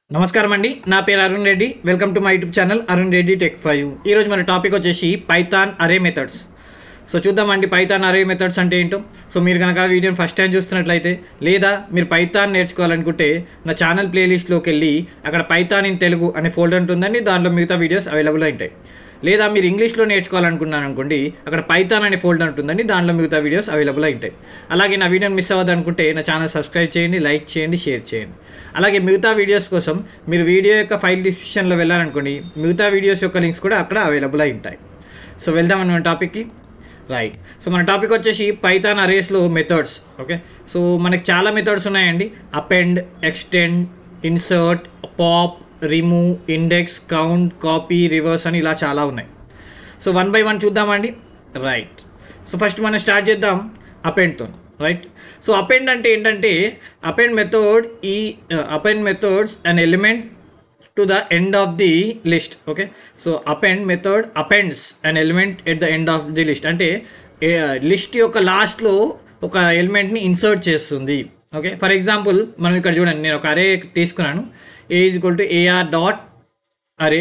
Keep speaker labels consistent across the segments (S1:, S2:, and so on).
S1: నమస్కారం అండి నా పేరు Arun Reddy welcome to my YouTube channel Arun Reddy tech five ఈరోజు మన టాపిక్ వచ్చేసి పైథాన్ అరే మెథడ్స్ సో చూద్దామండి పైథాన్ అరే మెథడ్స్ అంటే ఏంటో సో మీరు కనుక వీడియోని ఫస్ట్ టైం చూస్తున్నట్లయితే లేదా మీరు పైథాన్ నేర్చుకోవాలనుకుంటే నా ఛానల్ ప్లేలిస్ట్లోకి వెళ్ళి అక్కడ పైథాన్ ఇన్ తెలుగు అనే ఫోల్డర్ ఉంటుందండి దాంట్లో మిగతా వీడియోస్ అవైలబుల్ ఉంటాయి లేదా మీరు ఇంగ్లీష్లో నేర్చుకోవాలనుకున్నాను అనుకోండి అక్కడ పైథాన్ అనే ఫోల్డర్ ఉంటుందండి దాంట్లో మిగతా వీడియోస్ అవైలబుల్ ఉంటాయి అలాగే నా వీడియోని మిస్ అవ్వదనుకుంటే నా ఛానల్ సబ్స్క్రైబ్ చేయండి లైక్ చేయండి షేర్ చేయండి అలాగే మిగతా వీడియోస్ కోసం మీరు వీడియో యొక్క ఫైల్ డిస్క్రిప్షన్లో వెళ్ళాలనుకోండి మిగతా వీడియోస్ యొక్క లింక్స్ కూడా అక్కడ అవైలబుల్ అయి ఉంటాయి సో వెళ్దామని మన టాపిక్కి రైట్ సో మన టాపిక్ వచ్చేసి పైథాన్ అరేస్లో మెథడ్స్ ఓకే సో మనకి చాలా మెథడ్స్ ఉన్నాయండి append extend insert pop remove index count copy reverse అని ఇలా చాలా ఉన్నాయి సో వన్ బై వన్ చూద్దామండి రైట్ సో ఫస్ట్ మనం స్టార్ట్ చేద్దాం అపెండ్తో రైట్ సో అపెండ్ అంటే ఏంటంటే అపెండ్ మెథడ్ ఈ append methods an element to the end of the list okay so append method appends an element at the end of the list అంటే list యొక్క లాస్ట్లో ఒక ఎలిమెంట్ని ఇన్సర్ట్ చేస్తుంది ఓకే ఫర్ ఎగ్జాంపుల్ మనం ఇక్కడ చూడండి నేను ఒక అరే తీసుకున్నాను A is equal to AR dot array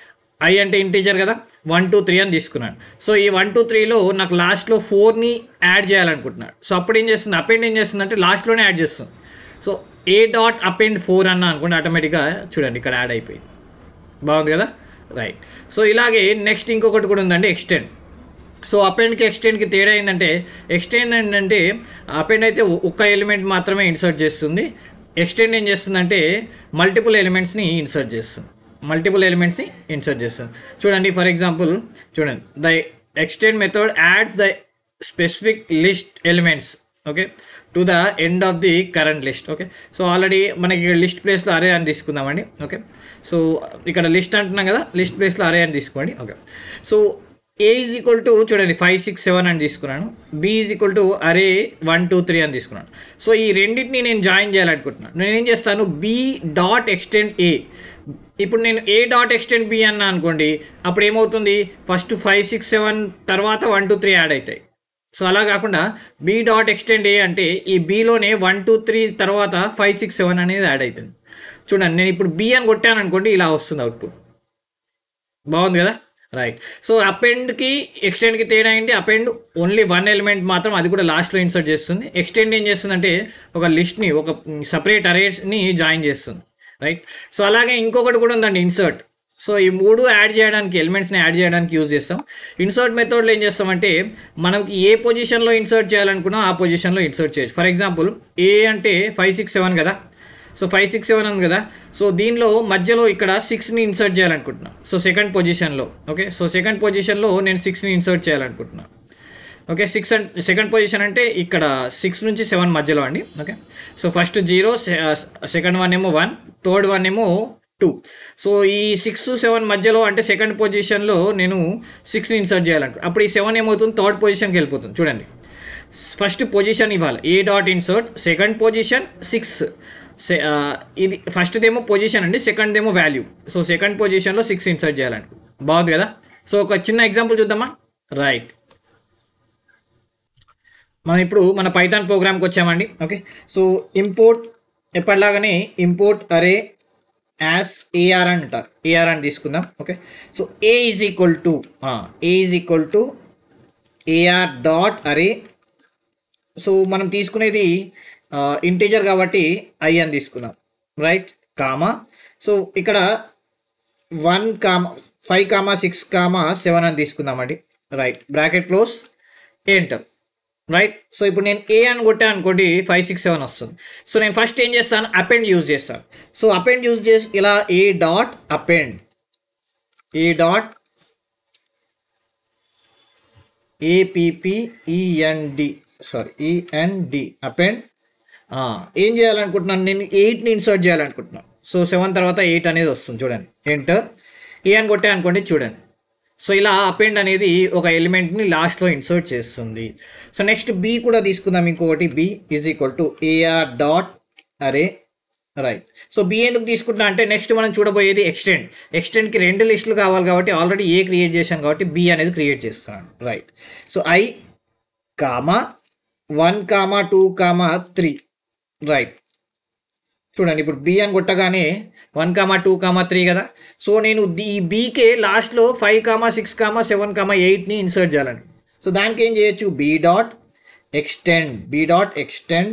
S1: I అంటే ఇంటీజర్ కదా వన్ టూ త్రీ అని తీసుకున్నాను సో ఈ వన్ టూ త్రీలో నాకు లాస్ట్లో ఫోర్ని యాడ్ చేయాలనుకుంటున్నాడు సో అప్పుడు ఏం చేస్తుంది అపెండ్ ఏం చేస్తుంది అంటే లాస్ట్లోనే యాడ్ చేస్తుంది so A dot append four అన్న అనుకోండి ఆటోమేటిక్గా చూడండి ఇక్కడ యాడ్ అయిపోయింది బాగుంది కదా రైట్ సో ఇలాగే నెక్స్ట్ ఇంకొకటి కూడా ఉందండి ఎక్స్టెండ్ సో అపెండ్కి ఎక్స్టెండ్కి తేడా ఏంటంటే ఎక్స్టెండ్ ఏంటంటే అపెండ్ అయితే ఒక్క ఎలిమెంట్ మాత్రమే ఇన్సర్ట్ చేస్తుంది ఎక్స్టెండ్ ఏం చేస్తుందంటే మల్టిపుల్ ఎలిమెంట్స్ని ఇన్సర్ట్ చేస్తుంది మల్టిపుల్ ఎలిమెంట్స్ని ఇన్సర్ట్ చేస్తుంది చూడండి ఫర్ ఎగ్జాంపుల్ చూడండి the extend method adds the specific list elements okay to the end of the current list okay so already మనకి ఇక్కడ లిస్ట్ ప్లేస్లో అరే అని తీసుకుందామండి ఓకే సో ఇక్కడ లిస్ట్ అంటున్నాం కదా లిస్ట్ ప్లేస్లో అరే అని తీసుకోండి okay so A is equal to చూడండి ఫైవ్ సిక్స్ సెవెన్ అని తీసుకున్నాను B is equal to array one two three అని తీసుకున్నాను సో ఈ రెండింటిని నేను జాయిన్ చేయాలనుకుంటున్నాను నేను ఏం చేస్తాను బి డాట్ ఎక్స్టెండ్ ఏ ఇప్పుడు నేను ఏ డాట్ ఎక్స్టెండ్ బి అన్నా అనుకోండి అప్పుడు ఏమవుతుంది ఫస్ట్ ఫైవ్ సిక్స్ సెవెన్ తర్వాత వన్ టూ త్రీ యాడ్ అవుతాయి సో అలా కాకుండా బి డాట్ ఎక్స్టెండ్ ఏ అంటే ఈ బీలోనే వన్ టూ త్రీ తర్వాత ఫైవ్ సిక్స్ సెవెన్ అనేది యాడ్ అవుతుంది చూడండి నేను ఇప్పుడు బి అని కొట్టాను అనుకోండి ఇలా వస్తుంది అవుట్పుట్ బాగుంది కదా రైట్ సో అపెండ్కి ఎక్స్టెండ్కి తేడా ఏంటి అపెండ్ ఓన్లీ వన్ ఎలిమెంట్ మాత్రం అది కూడా లాస్ట్లో ఇన్సర్ట్ చేస్తుంది ఎక్స్టెండ్ ఏం చేస్తుందంటే ఒక లిస్ట్ని ఒక సపరేట్ అరేస్ని జాయిన్ చేస్తుంది రైట్ సో అలాగే ఇంకొకటి కూడా ఉందండి ఇన్సర్ట్ సో ఈ మూడు యాడ్ చేయడానికి ఎలిమెంట్స్ని యాడ్ చేయడానికి యూజ్ చేస్తాం ఇన్సర్ట్ మెథడ్లో ఏం చేస్తామంటే మనకి ఏ పొజిషన్లో ఇన్సర్ట్ చేయాలనుకున్నా ఆ పొజిషన్లో ఇన్సర్ట్ చేయొచ్చు ఫర్ ఎగ్జాంపుల్ ఏ అంటే ఫైవ్ సిక్స్ సెవెన్ కదా సో ఫైవ్ సిక్స్ సెవెన్ ఉంది కదా సో దీనిలో మధ్యలో ఇక్కడ సిక్స్ని ఇన్సర్ట్ చేయాలనుకుంటున్నాను సో సెకండ్ పొజిషన్లో ఓకే సో సెకండ్ పొజిషన్లో నేను సిక్స్ని ఇన్సర్ట్ చేయాలనుకుంటున్నాను okay six and second position అంటే ఇక్కడ సిక్స్ నుంచి సెవెన్ మధ్యలో అండి okay so first zero second one ఏమో వన్ థర్డ్ వన్ ఏమో టూ సో ఈ సిక్స్ సెవెన్ మధ్యలో అంటే సెకండ్ పొజిషన్లో నేను సిక్స్ని ఇన్సర్ట్ చేయాలనుకో అప్పుడు ఈ సెవెన్ ఏమవుతుంది థర్డ్ పొజిషన్కి వెళ్ళిపోతుంది చూడండి ఫస్ట్ పొజిషన్ ఇవ్వాలి A dot insert second position six ఇది ఫస్ట్దేమో పొజిషన్ అండి సెకండ్దేమో వాల్యూ సో సెకండ్ పొజిషన్లో సిక్స్ ఇన్సర్ట్ చేయాలండి బాగుంది కదా సో ఒక చిన్న ఎగ్జాంపుల్ చూద్దామా రైట్ మనం ఇప్పుడు మన పైథాన్ ప్రోగ్రామ్కి వచ్చామండి ఓకే సో ఇంపోర్ట్ ఎప్పటిలాగానే ఇంపోర్ట్ అరే యాజ్ ఏఆర్ అని అంటారు ఏఆర్ అని తీసుకుందాం okay so A is equal to A is equal to AR dot array so మనం తీసుకునేది ఇంటీజర్ కాబట్టి ఐ అని తీసుకుందాం రైట్ కామా సో ఇక్కడ one comma five comma six comma seven అని తీసుకుందామండి right bracket close enter right so ఇప్పుడు నేను ఏ అని కొట్టాను అనుకోండి ఫైవ్ సిక్స్ సెవెన్ వస్తుంది సో నేను ఫస్ట్ ఏం చేస్తాను అపెండ్ యూజ్ చేస్తాను సో అపెండ్ యూజ్ చేసి ఇలా a dot append a dot A P P E N D sorry E N D append ఏం చేయాలనుకుంటున్నాను నేను ఎయిట్ని ఇన్సర్ట్ చేయాలనుకుంటున్నాను సో సెవెన్ తర్వాత ఎయిట్ అనేది వస్తుంది చూడండి ఎంటర్ ఏ అని కొట్టే అనుకోండి చూడండి సో ఇలా అపెండ్ అనేది ఒక ఎలిమెంట్ని లాస్ట్లో ఇన్సర్ట్ చేస్తుంది సో నెక్స్ట్ బి కూడా తీసుకుందాం ఇంకొకటి b is equal to AR dot array right so b ఎందుకు తీసుకుంటున్నా అంటే నెక్స్ట్ మనం చూడబోయేది ఎక్స్టెండ్ ఎక్స్టెండ్కి రెండు లిస్టులు కావాలి కాబట్టి ఆల్రెడీ ఏ క్రియేట్ చేశాను కాబట్టి బి అనేది క్రియేట్ చేస్తున్నాను right so i comma one comma two comma three right చూడండి ఇప్పుడు బి అని కొట్టగానే one comma two comma three కదా సో నేను ఈ బీకే లాస్ట్లో five comma six comma seven comma ఎయిట్ని ఇన్సర్ట్ చేయాలని సో దానికి ఏం చేయొచ్చు b dot extend b dot extend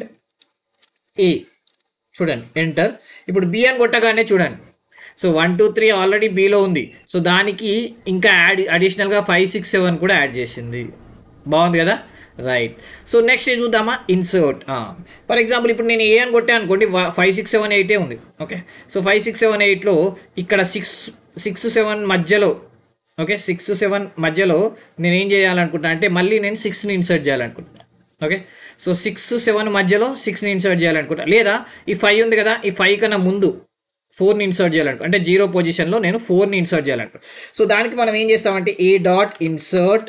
S1: a చూడండి ఎంటర్ ఇప్పుడు బి అని కొట్టగానే చూడండి so one two three already బీలో ఉంది సో దానికి ఇంకా యాడ్ అడిషనల్గా ఫైవ్ సిక్స్ సెవెన్ కూడా యాడ్ చేసింది బాగుంది కదా రైట్ సో నెక్స్ట్ చూద్దామా ఇన్సర్ట్ ఫర్ ఎగ్జాంపుల్ ఇప్పుడు నేను ఏ అని కొట్టాను అనుకోండి ఫైవ్ సిక్స్ సెవెన్ ఎయిటే ఉంది okay so five six seven ఎయిట్లో ఇక్కడ సిక్స్ సిక్స్ సెవెన్ మధ్యలో ఓకే సిక్స్ సెవెన్ మధ్యలో నేను ఏం చేయాలనుకుంటున్నా అంటే మళ్ళీ నేను సిక్స్ని ఇన్సర్ట్ చేయాలనుకుంటున్నాను ఓకే సో సిక్స్ సెవెన్ మధ్యలో సిక్స్ని ఇన్సర్ట్ చేయాలనుకుంటా లేదా ఈ ఫైవ్ ఉంది కదా ఈ ఫైవ్ కన్నా ముందు ఫోర్ని ఇన్సర్ట్ చేయాలనుకో అంటే జీరో పొజిషన్లో నేను ఫోర్ని ఇన్సర్ట్ చేయాలనుకో సో దానికి మనం ఏం చేస్తామంటే ఏ డాట్ ఇన్సర్ట్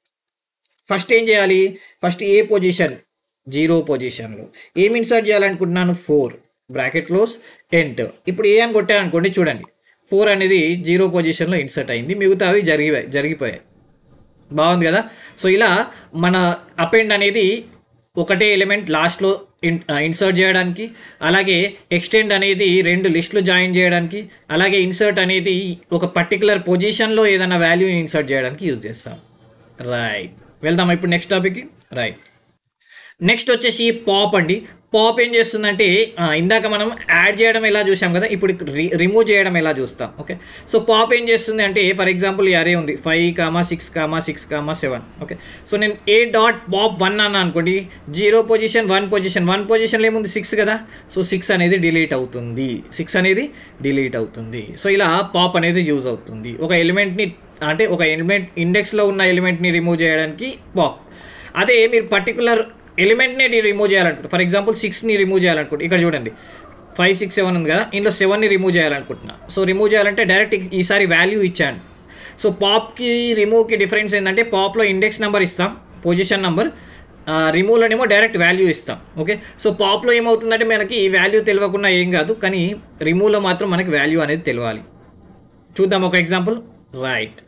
S1: ఫస్ట్ ఏం చేయాలి ఫస్ట్ ఏ పొజిషన్ జీరో పొజిషన్లో ఏం ఇన్సర్ట్ చేయాలనుకుంటున్నాను ఫోర్ బ్రాకెట్ క్లోజ్ ఎంటర్ ఇప్పుడు ఏ అని కొట్టాను అనుకోండి చూడండి ఫోర్ అనేది జీరో పొజిషన్లో ఇన్సర్ట్ అయింది మిగతావి జరిగిపోయాయి జరిగిపోయాయి బాగుంది కదా సో ఇలా మన అపెండ్ అనేది ఒకటే ఎలిమెంట్ లాస్ట్లో ఇన్ ఇన్సర్ట్ చేయడానికి అలాగే ఎక్స్టెండ్ అనేది రెండు లిస్టులు జాయిన్ చేయడానికి అలాగే ఇన్సర్ట్ అనేది ఒక పర్టికులర్ పొజిషన్లో ఏదైనా వాల్యూని ఇన్సర్ట్ చేయడానికి యూజ్ చేస్తాం రైట్ వెళ్దాం ఇప్పుడు నెక్స్ట్ టాపిక్కి రైట్ నెక్స్ట్ వచ్చేసి పాప్ అండి పాప్ ఏం చేస్తుందంటే ఆ, ఇందాక మనం యాడ్ చేయడం ఎలా చూసాం కదా ఇప్పుడు రి- రిమూవ్ చేయడం ఎలా చూస్తాం ఓకే సో పాప్ ఏం చేస్తుంది అంటే ఫర్ ఎగ్జాంపుల్ ఈ అరే ఉంది five comma six comma six comma seven okay so నేను ఏ డాట్ పాప్ వన్ అన్నా అనుకోండి zero position one position one పొజిషన్లో ఏముంది సిక్స్ కదా సో సిక్స్ అనేది డిలీట్ అవుతుంది సిక్స్ అనేది డిలీట్ అవుతుంది సో ఇలా పాప్ అనేది యూజ్ అవుతుంది ఒక ఎలిమెంట్ని అంటే ఒక ఎలిమెంట్ ఇండెక్స్లో ఉన్న ఎలిమెంట్ని రిమూవ్ చేయడానికి పాప్ అదే మీరు పర్టికులర్ ఎలిమెంట్ని రిమూవ్ చేయాలనుకుంటున్నారు ఫర్ ఎగ్జాంపుల్ సిక్స్ని రిమూవ్ చేయాలనుకుంటు ఇక్కడ చూడండి ఫైవ్ సిక్స్ సెవెన్ ఉంది కదా ఇందులో సెవెన్ని రిమూవ్ చేయాలనుకుంటున్నా సో రిమూవ్ చేయాలంటే డైరెక్ట్ ఈసారి వాల్యూ ఇచ్చాను సో పాప్కి రిమూవ్కి డిఫరెన్స్ ఏంటంటే పాప్లో ఇండెక్స్ నెంబర్ ఇస్తాం పొజిషన్ నెంబర్ రిమూవ్లోనేమో డైరెక్ట్ వాల్యూ ఇస్తాం ఓకే సో పాప్లో ఏమవుతుందంటే మనకి ఈ వాల్యూ తెలియకుండా ఏం కాదు కానీ రిమూవ్లో మాత్రం మనకి వాల్యూ అనేది తెలియాలి చూద్దాం ఒక ఎగ్జాంపుల్ రైట్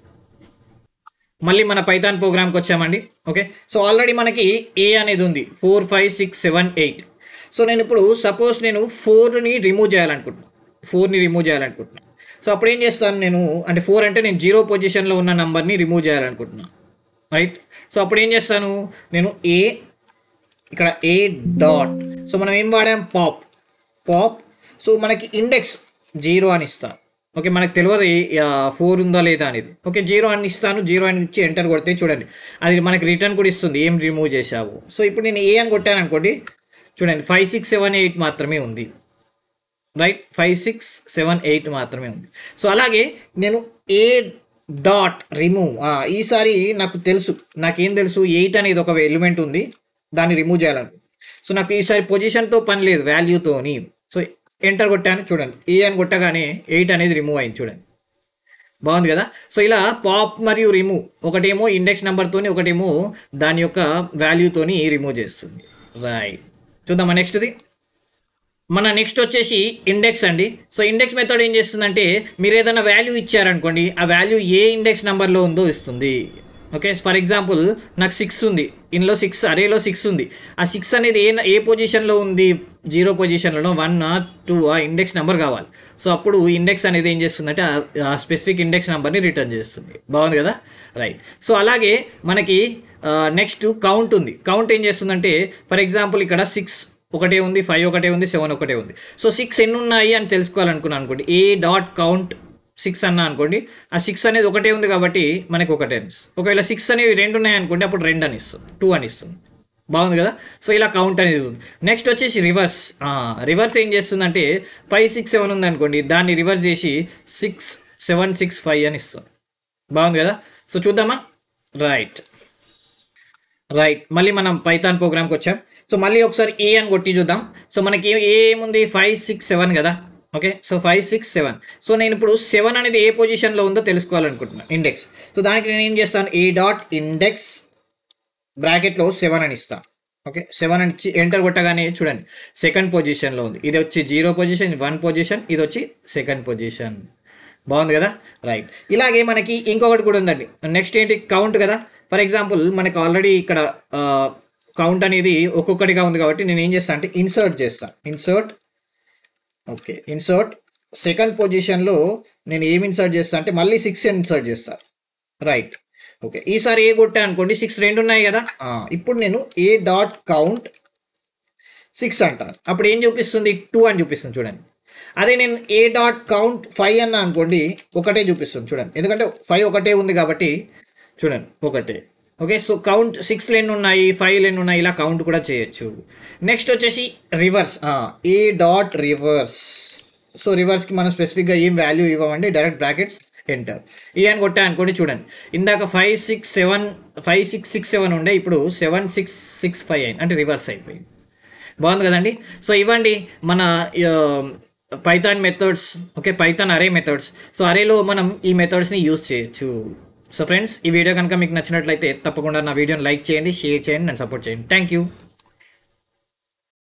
S1: మళ్ళీ మన పైథాన్ ప్రోగ్రామ్కి వచ్చామండి ఓకే సో ఆల్రెడీ మనకి ఏ అనేది ఉంది four five six seven eight so నేను ఇప్పుడు సపోజ్ నేను ఫోర్ని రిమూవ్ చేయాలనుకుంటున్నాను ఫోర్ని రిమూవ్ చేయాలనుకుంటున్నాను సో అప్పుడు ఏం చేస్తాను నేను అంటే ఫోర్ అంటే నేను జీరో పొజిషన్లో ఉన్న నంబర్ని రిమూవ్ చేయాలనుకుంటున్నాను రైట్ సో అప్పుడు ఏం చేస్తాను నేను ఏ ఇక్కడ ఏ డాట్ సో మనం ఏం వాడాం పాప్ పాప్ సో మనకి ఇండెక్స్ జీరో అని ఇస్తాను ఓకే మనకు తెలియదు ఫోర్ ఉందా లేదా అనేది ఓకే జీరో అని ఇస్తాను జీరో అని ఇచ్చి ఎంటర్ కొడితే చూడండి అది మనకి రిటర్న్ కూడా ఇస్తుంది ఏం రిమూవ్ చేసావు సో ఇప్పుడు నేను ఏ అని కొట్టాను అనుకోండి చూడండి ఫైవ్ సిక్స్ సెవెన్ ఎయిట్ మాత్రమే ఉంది right five six seven eight మాత్రమే ఉంది సో అలాగే నేను ఏ డాట్ రిమూవ్ ఈసారి నాకు తెలుసు నాకేం తెలుసు ఎయిట్ అనేది ఒక ఎలిమెంట్ ఉంది దాన్ని రిమూవ్ చేయాలని సో నాకు ఈసారి పొజిషన్తో పని లేదు వాల్యూతోని సో ఎంటర్ కొట్టాను చూడండి ఏ అని కొట్టగానే ఎయిట్ అనేది రిమూవ్ అయింది చూడండి బాగుంది కదా సో ఇలా పాప్ మరియు రిమూవ్ ఒకటేమో ఇండెక్స్ నెంబర్తోని ఒకటేమో దాని యొక్క వాల్యూతోని రిమూవ్ చేస్తుంది రైట్ చూద్దామా నెక్స్ట్ది మన నెక్స్ట్ వచ్చేసి ఇండెక్స్ అండి సో ఇండెక్స్ మెథడ్ ఏం చేస్తుందంటే మీరు ఏదైనా వాల్యూ ఇచ్చారనుకోండి ఆ వాల్యూ ఏ ఇండెక్స్ నెంబర్లో ఉందో ఇస్తుంది ఓకే ఫర్ ఎగ్జాంపుల్ నాకు సిక్స్ ఉంది ఇందులో సిక్స్ అరేలో సిక్స్ ఉంది ఆ సిక్స్ అనేది ఏ ఏ పొజిషన్లో ఉంది జీరో పొజిషన్లో వన్ టూ ఆ ఇండెక్స్ నెంబర్ కావాలి సో అప్పుడు ఇండెక్స్ అనేది ఏం చేస్తుందంటే ఆ- ఆ స్పెసిఫిక్ ఇండెక్స్ నెంబర్ని రిటర్న్ చేస్తుంది బాగుంది కదా రైట్ సో అలాగే మనకి నెక్స్ట్ కౌంట్ ఉంది కౌంట్ ఏం చేస్తుందంటే ఫర్ ఎగ్జాంపుల్ ఇక్కడ సిక్స్ ఒకటే ఉంది ఫైవ్ ఒకటే ఉంది సెవెన్ ఒకటే ఉంది సో సిక్స్ ఎన్ని ఉన్నాయి అని తెలుసుకోవాలనుకున్నాను అనుకోండి ఏ డాట్ కౌంట్ సిక్స్ అన్నా అనుకోండి ఆ సిక్స్ అనేది ఒకటే ఉంది కాబట్టి మనకి ఒకటే అని ఇస్తుంది ఒకవేళ సిక్స్ అనేవి రెండు ఉన్నాయి అనుకోండి అప్పుడు రెండు అని ఇస్తుంది టూ అని ఇస్తుంది బాగుంది కదా సో ఇలా కౌంట్ అనేది ఉంది నెక్స్ట్ వచ్చేసి రివర్స్ రివర్స్ ఏం చేస్తుందంటే ఫైవ్ సిక్స్ సెవెన్ ఉంది అనుకోండి దాన్ని రివర్స్ చేసి సిక్స్ సెవెన్ సిక్స్ ఫైవ్ అని ఇస్తుంది బాగుంది కదా సో చూద్దామా రైట్ రైట్ మళ్ళీ మనం పైథాన్ ప్రోగ్రామ్కి వచ్చాం సో మళ్ళీ ఒకసారి ఏ అని కొట్టి చూద్దాం సో మనకి ఏ ఏముంది ఫైవ్ సిక్స్ సెవెన్ కదా okay so five six seven so నేను ఇప్పుడు సెవెన్ అనేది ఏ పొజిషన్లో ఉందో తెలుసుకోవాలనుకుంటున్నాను ఇండెక్స్ సో దానికి నేను ఏం చేస్తాను ఏ డాట్ ఇండెక్స్ బ్రాకెట్లో సెవెన్ అని ఇస్తాను ఓకే సెవెన్ అని ఇచ్చి ఎంటర్ కొట్టగానే చూడండి సెకండ్ పొజిషన్లో ఉంది ఇది వచ్చి జీరో పొజిషన్ వన్ పొజిషన్ ఇది వచ్చి సెకండ్ పొజిషన్ బాగుంది కదా రైట్ ఇలాగే మనకి ఇంకొకటి కూడా ఉందండి నెక్స్ట్ ఏంటి కౌంట్ కదా ఫర్ ఎగ్జాంపుల్ మనకి ఆల్రెడీ ఇక్కడ కౌంట్ అనేది ఒక్కొక్కటిగా ఉంది కాబట్టి నేను ఏం చేస్తాను అంటే ఇన్సర్ట్ చేస్తాను ఇన్సర్ట్ ఓకే ఇన్సర్ట్ సెకండ్ పొజిషన్లో నేను ఏమి ఇన్సర్ట్ చేస్తా అంటే మళ్ళీ సిక్స్ ఇన్సర్ట్ చేస్తా రైట్ ఓకే ఈసారి ఏ కొట్టా అనుకోండి సిక్స్ రెండు ఉన్నాయి కదా ఆ, ఇప్పుడు నేను ఏ డాట్ కౌంట్ సిక్స్ అంటాను అప్పుడు ఏం చూపిస్తుంది టూ అని చూపిస్తుంది చూడండి అదే నేను ఏ డాట్ కౌంట్ ఫైవ్ అన్న అనుకోండి ఒకటే చూపిస్తుంది చూడండి ఎందుకంటే ఫైవ్ ఒకటే ఉంది కాబట్టి చూడండి ఒకటే okay so count six len ఉన్నాయి ఫైవ్ లెన్ ఉన్నాయి ఇలా కౌంట్ కూడా చేయొచ్చు నెక్స్ట్ వచ్చేసి reverse a dot reverse so రివర్స్కి మనం స్పెసిఫిక్గా ఏం వాల్యూ ఇవ్వమండి డైరెక్ట్ బ్రాకెట్స్ ఎంటర్ ఈ అని కొట్టా అనుకోండి చూడండి ఇందాక five six seven five six six seven ఉండే ఇప్పుడు సెవెన్ సిక్స్ సిక్స్ ఫైవ్ అయింది అంటే రివర్స్ అయిపోయింది బాగుంది కదండి సో ఇవ్వండి మన Python methods okay Python array methods so అరేలో మనం ఈ మెథడ్స్ని యూస్ చేయొచ్చు సో ఫ్రెండ్స్ ఈ వీడియో కనుక మీకు నచ్చినట్లయితే తప్పకుండా నా వీడియోని లైక్ చేయండి షేర్ చేయండి నన్ను సపోర్ట్ చేయండి థ్యాంక్ యూ